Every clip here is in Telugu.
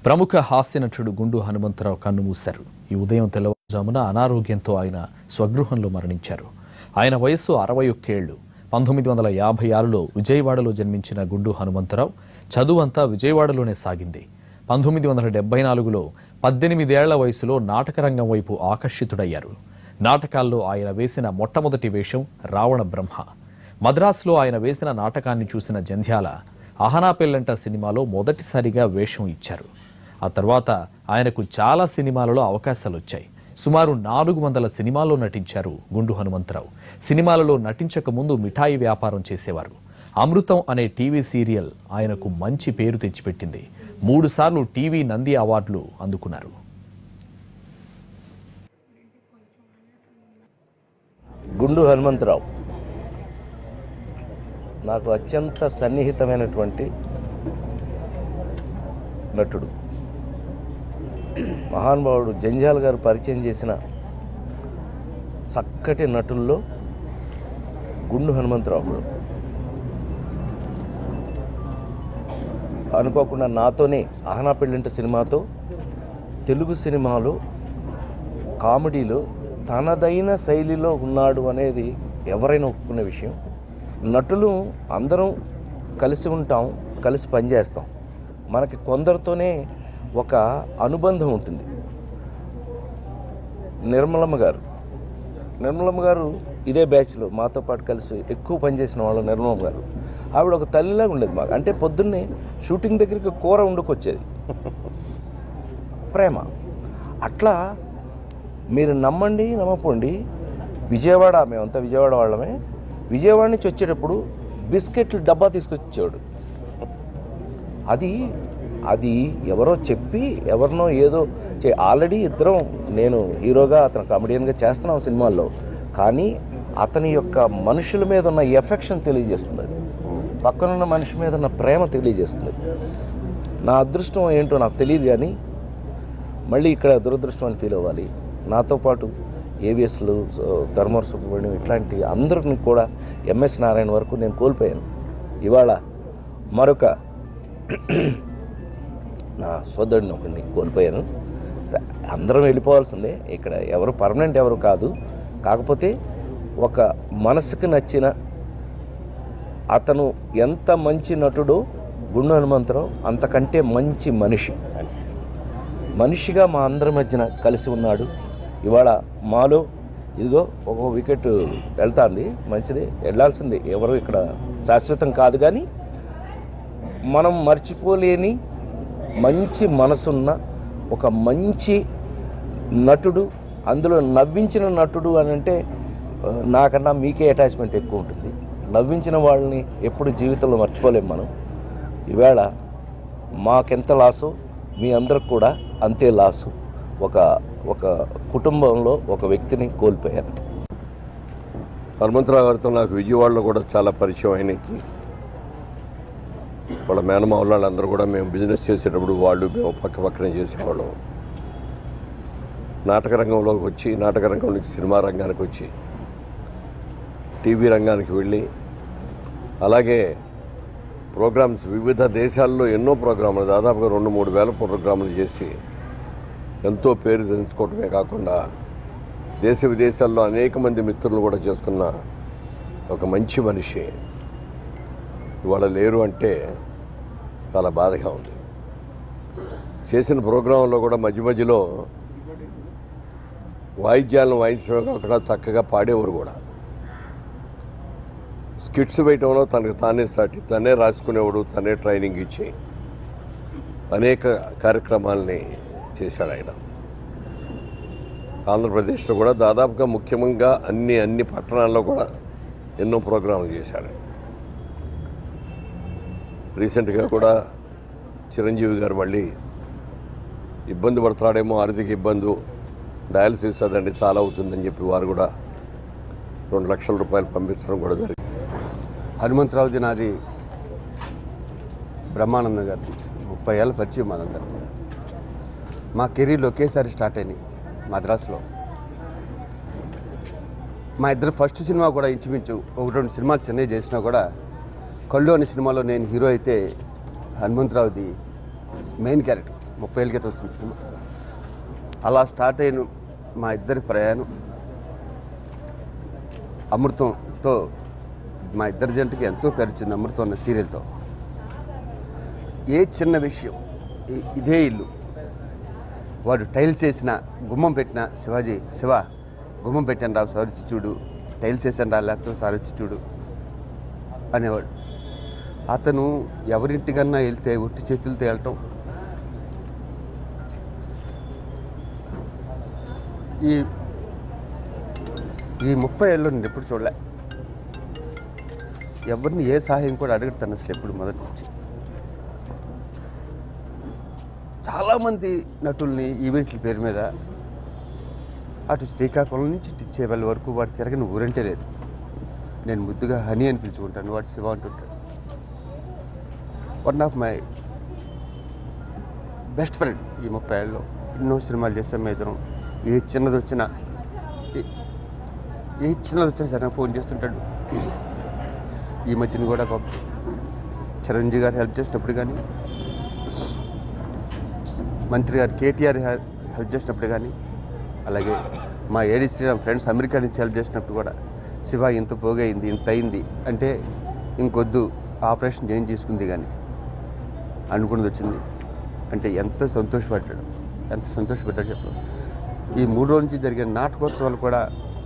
ప్రముఖ హాస్య నటుడు గుండు హనుమంతరావు కన్నుమూశారు ఈ ఉదయం తెల్లవారుజామున అనారోగ్యంతో ఆయన స్వగృహంలో మరణించారు ఆయన వయస్సు అరవై ఒక్కేళ్లు పంతొమ్మిది వందల యాభై ఆరులో విజయవాడలో జన్మించిన గుండు హనుమంతరావు చదువంతా విజయవాడలోనే సాగింది పంతొమ్మిది వందల డెబ్బై నాలుగులో పద్దెనిమిదేళ్ల వయసులో నాటకరంగం వైపు ఆకర్షితుడయ్యారు నాటకాల్లో ఆయన వేసిన మొట్టమొదటి వేషం రావణ బ్రహ్మ మద్రాసులో ఆయన వేసిన నాటకాన్ని చూసిన జంధ్యాల అహనా పెళ్ళంట సినిమాలో మొదటిసారిగా వేషం ఇచ్చారు ఆ తర్వాత ఆయనకు చాలా సినిమాలలో అవకాశాలు వచ్చాయి సుమారు నాలుగు వందల సినిమాల్లో నటించారు గుండు హనుమంతరావు సినిమాలలో నటించక ముందు మిఠాయి వ్యాపారం చేసేవారు అమృతం అనే టీవీ సీరియల్ ఆయనకు మంచి పేరు తెచ్చిపెట్టింది మూడుసార్లు టీవీ నంది అవార్డులు అందుకున్నారు గుండు హనుమంతరావు నాకు అత్యంత సన్నిహితమైనటువంటి నటుడు మహానుభావుడు జంజాల్ గారు పరిచయం చేసిన చక్కటి నటుల్లో గుండు హనుమంతరావు ఒకడు. అనుకోకుండా నాతోనే అహనా పెళ్ళింట సినిమాతో తెలుగు సినిమాలో కామెడీలో తనదైన శైలిలో ఉన్నాడు అనేది ఎవరైనా ఒప్పుకునే విషయం నటులు అందరం కలిసి ఉంటాం కలిసి పనిచేస్తాం మనకి కొందరితోనే ఒక అనుబంధం ఉంటుంది నిర్మలమ్మ గారు నిర్మలమ్మ గారు ఇదే బ్యాచ్లో మాతో పాటు కలిసి ఎక్కువ పనిచేసిన వాళ్ళు నిర్మలమ్మ గారు ఆవిడ ఒక తల్లిలాగా ఉండేది మాకు అంటే పొద్దున్నే షూటింగ్ దగ్గరికి కూర వండుకొచ్చేది ప్రేమ అట్లా మీరు నమ్మండి నమ్మపోండి విజయవాడ మేమంతా విజయవాడ వాళ్ళమే విజయవాడ నుంచి వచ్చేటప్పుడు బిస్కెట్లు డబ్బా తీసుకొచ్చేవాడు అది అది ఎవరో చెప్పి ఎవరినో ఏదో చే ఆల్రెడీ ఇద్దరం నేను హీరోగా అతను కామెడియన్గా చేస్తున్నాం సినిమాల్లో కానీ అతని యొక్క మనుషుల మీద ఉన్న ఎఫెక్షన్ తెలియజేస్తుంది అది పక్కనున్న మనిషి మీద ఉన్న ప్రేమ తెలియజేస్తుంది నా అదృష్టం ఏంటో నాకు తెలియదు కానీ మళ్ళీ ఇక్కడ దురదృష్టం అని ఫీల్ అవ్వాలి నాతో పాటు ఏవిఎస్లు ధర్మవర సుబ్రహ్మణ్యం ఇట్లాంటి అందరిని కూడా ఎంఎస్ నారాయణ వరకు నేను కోల్పోయాను ఇవాళ మరొక నా సోదరుడిని ఒకరిని కోల్పోయాను అందరం వెళ్ళిపోవాల్సిందే ఇక్కడ ఎవరు పర్మనెంట్ ఎవరు కాదు కాకపోతే ఒక మనసుకు నచ్చిన అతను ఎంత మంచి నటుడో గుండు హనుమంతరావు అంతకంటే మంచి మనిషి మనిషిగా మా అందరి మధ్యన కలిసి ఉన్నాడు ఇవాళ మాలో ఇదిగో ఒక వికెట్ వెళ్తాంది మంచిది వెళ్ళాల్సింది ఎవరు ఇక్కడ శాశ్వతం కాదు కానీ మనం మర్చిపోలేని మంచి మనసున్న ఒక మంచి నటుడు అందులో నవ్వించిన నటుడు అని అంటే ఆ, నాకన్నా మీకే అటాచ్మెంట్ ఎక్కువ ఉంటుంది నవ్వించిన వాళ్ళని ఎప్పుడు జీవితంలో మర్చిపోలేం మనం ఈవేళ మాకెంత లాసో మీ అందరికి కూడా అంతే లాసు ఒక ఒక కుటుంబంలో ఒక వ్యక్తిని కోల్పోయారు హనుమంతరావు గారితో నాకు విజయవాడలో కూడా చాలా పరిచయం ఆయనకి వాళ్ళ మేనమావులు వాళ్ళందరూ కూడా మేము బిజినెస్ చేసేటప్పుడు వాళ్ళు మేము పక్క పక్కనే చేసేవాళ్ళం నాటక రంగంలోకి వచ్చి నాటక రంగం నుంచి సినిమా రంగానికి వచ్చి టీవీ రంగానికి వెళ్ళి అలాగే ప్రోగ్రామ్స్ వివిధ దేశాల్లో ఎన్నో ప్రోగ్రాములు దాదాపుగా రెండు మూడు వేల ప్రోగ్రాములు చేసి ఎంతో పేరు తెంచుకోవటమే కాకుండా దేశ విదేశాల్లో అనేక మంది మిత్రులు కూడా చేసుకున్న ఒక మంచి మనిషి ఇవాళ లేరు అంటే చాలా బాధగా ఉంది చేసిన ప్రోగ్రాంలో కూడా మధ్య మధ్యలో వాయిద్యాలను వాయించడమే కాకుండా చక్కగా పాడేవారు కూడా స్కిట్స్ వేయటంలో తనకు తానే సాటి తనే రాసుకునేవాడు తనే ట్రైనింగ్ ఇచ్చి అనేక కార్యక్రమాల్ని చేశాడు ఆయన ఆంధ్రప్రదేశ్లో కూడా దాదాపుగా ముఖ్యంగా అన్ని అన్ని పట్టణాల్లో కూడా ఎన్నో ప్రోగ్రాంలు చేశాడు రీసెంట్గా కూడా చిరంజీవి గారు మళ్ళీ ఇబ్బంది పడుతున్నాడేమో ఆర్థిక ఇబ్బంది డయాలసిస్ అదండి చాలా అవుతుందని చెప్పి వారు కూడా రెండు లక్షల రూపాయలు పంపించడం కూడా జరిగింది హనుమంతరావుది నాది బ్రహ్మానంద గారిది ముప్పై ఏళ్ళ పరిచయం మాదందరం మా కెరీర్లు ఒకేసారి స్టార్ట్ అయినాయి మద్రాసులో మా ఇద్దరు ఫస్ట్ సినిమా కూడా ఇంచుమించు ఒకటి రెండు సినిమాలు చెన్నై చేసినా కూడా కళ్ళు అనే సినిమాలో నేను హీరో అయితే హనుమంతరావుది మెయిన్ క్యారెక్టర్ ముప్పై ఏళ్ళ క్రితం వచ్చిన సినిమా అలా స్టార్ట్ అయిన మా ఇద్దరి ప్రయాణం అమృతంతో మా ఇద్దరి జంటకి ఎంతో పేరు వచ్చింది అమృతం అన్న సీరియల్తో ఏ చిన్న విషయం ఇ- ఇదే ఇల్లు వాడు టైల్స్ వేసిన గుమ్మం పెట్టిన శివాజీ శివ గుమ్మం పెట్టాను రా సార్ వచ్చి చూడు టైల్స్ వేసాను రా లేకపోతే సార్ వచ్చి చూడు అనేవాడు అతను ఎవరింటికన్నా వెళ్తే ఒట్టి చేతులతో వెళ్ళటం ఈ ఈ ముప్పై ఏళ్ళు నేను ఎప్పుడు చూడలే ఎవరిని ఏ సహాయం కూడా అడగడతాను అసలు ఎప్పుడు మొదటి నుంచి చాలామంది నటుల్ని ఈవెంట్ల పేరు మీద అటు శ్రీకాకుళం నుంచి టిచ్చేపల్లి వరకు వాడు తిరగని ఊరంటే లేదు నేను ముద్దుగా హనీ అని పిలుచుకుంటాను వాడు శివ అంటుంటాడు one of my best friend ఈ ముప్పై ఏళ్ళలో ఎన్నో సినిమాలు చేసాం మేము ఇద్దరం ఏ చిన్నది వచ్చినా ఏ- ఏ చిన్నది వచ్చినా సరే నాకు ఫోన్ చేస్తుంటాడు ఈ మధ్యన కూడా పాపం చిరంజీవి గారు హెల్ప్ చేసినప్పుడు కానీ మంత్రి గారు కేటీఆర్ హె- హెల్ప్ చేసినప్పుడు కానీ అలాగే మా ఏడి శ్రీరామ్ ఫ్రెండ్స్ అమెరికా నుంచి హెల్ప్ చేసినప్పుడు కూడా శివ ఇంత పోగైంది ఇంత అయింది అంటే ఇంకొద్దు ఆపరేషన్ చేంజ్ చేసుకుంది కానీ అనుకున్నది వచ్చింది అంటే ఎంత సంతోషపడ్డాడు ఎంత సంతోషపడ్డాడు చెప్పు ఈ మూడు రోజుల నుంచి జరిగిన నాటకోత్సవాలు కూడా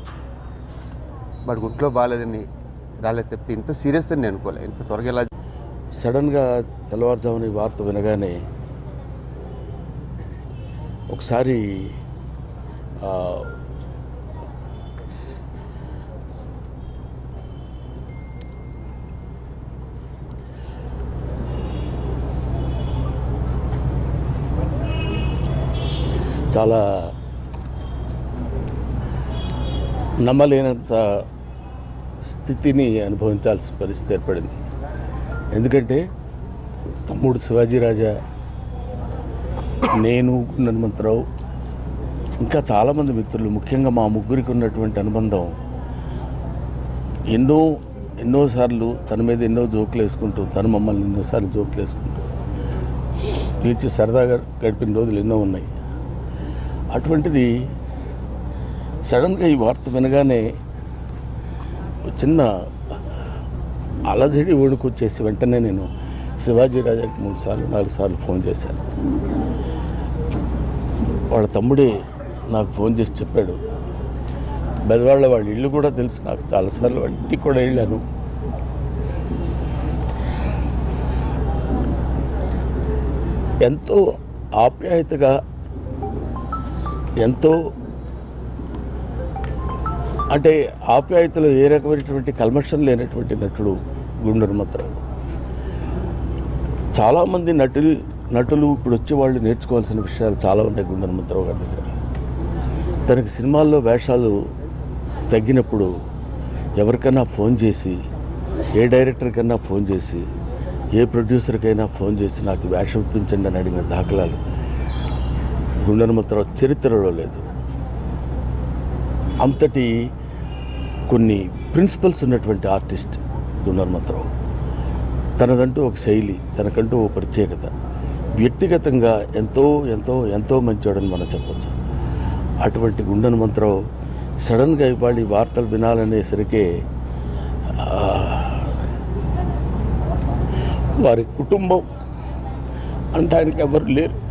వాడి ఒంట్లో బాగాలేదని రాలేదు తప్పితే ఇంత సీరియస్ అని నేను అనుకోలే ఇంత త్వరగా ఎలా సడన్గా తెల్లవారుజామున ఈ వార్త వినగానే ఒకసారి ఆ, చాలా నమ్మలేనంత స్థితిని అనుభవించాల్సిన పరిస్థితి ఏర్పడింది ఎందుకంటే తమ్ముడు శివాజీ రాజా నేను హనుమంతరావు ఇంకా చాలామంది మిత్రులు ముఖ్యంగా మా ముగ్గురికి ఉన్నటువంటి అనుబంధం ఎన్నో ఎన్నోసార్లు తన మీద ఎన్నో జోకులు వేసుకుంటూ తను మమ్మల్ని ఎన్నోసార్లు జోకులు వేసుకుంటూ పిలిచి సరదాగా గడిపిన రోజులు ఎన్నో ఉన్నాయి అటువంటిది సడన్గా ఈ వార్త వినగానే ఒక చిన్న అలజడి వణుకొచ్చేసి వెంటనే నేను శివాజీ రాజాకి మూడు సార్లు నాలుగు సార్లు ఫోన్ చేశాను వాళ్ళ తమ్ముడే నాకు ఫోన్ చేసి చెప్పాడు బెదవాళ్ళ వాళ్ళ ఇల్లు కూడా తెలుసు నాకు చాలాసార్లు వాళ్ళ ఇంటికి కూడా వెళ్ళాను ఎంతో ఆప్యాయతగా ఎంతో అంటే ఆప్యాయతలో ఏ రకమైనటువంటి కల్మషం లేనటువంటి నటుడు గుండె హనుమంతరావు చాలామంది నటులు నటులు ఇప్పుడు వచ్చే వాళ్ళు నేర్చుకోవాల్సిన విషయాలు చాలా ఉన్నాయి గుండె హనుమంతరావు గారి దగ్గర తనకి సినిమాల్లో వేషాలు తగ్గినప్పుడు ఎవరికైనా ఫోన్ చేసి ఏ డైరెక్టర్ కన్నా ఫోన్ చేసి ఏ ప్రొడ్యూసర్కైనా ఫోన్ చేసి నాకు వేషం ఇప్పించండి అని అడిగిన దాఖలాలు గుండె హనుమంతరావు చరిత్రలో లేదు అంతటి కొన్ని ప్రిన్సిపల్స్ ఉన్నటువంటి ఆర్టిస్ట్ గుండె హనుమంతరావు తనదంటూ ఒక శైలి తనకంటూ ఒక ప్రత్యేకత వ్యక్తిగతంగా ఎంతో ఎంతో ఎంతో మంచోడని మనం చెప్పొచ్చు అటువంటి గుండె హనుమంతరావు సడన్గా ఇవాళ ఈ వార్తలు వినాలనేసరికి ఆ, వారి కుటుంబం అంటానికి ఎవరు లేరు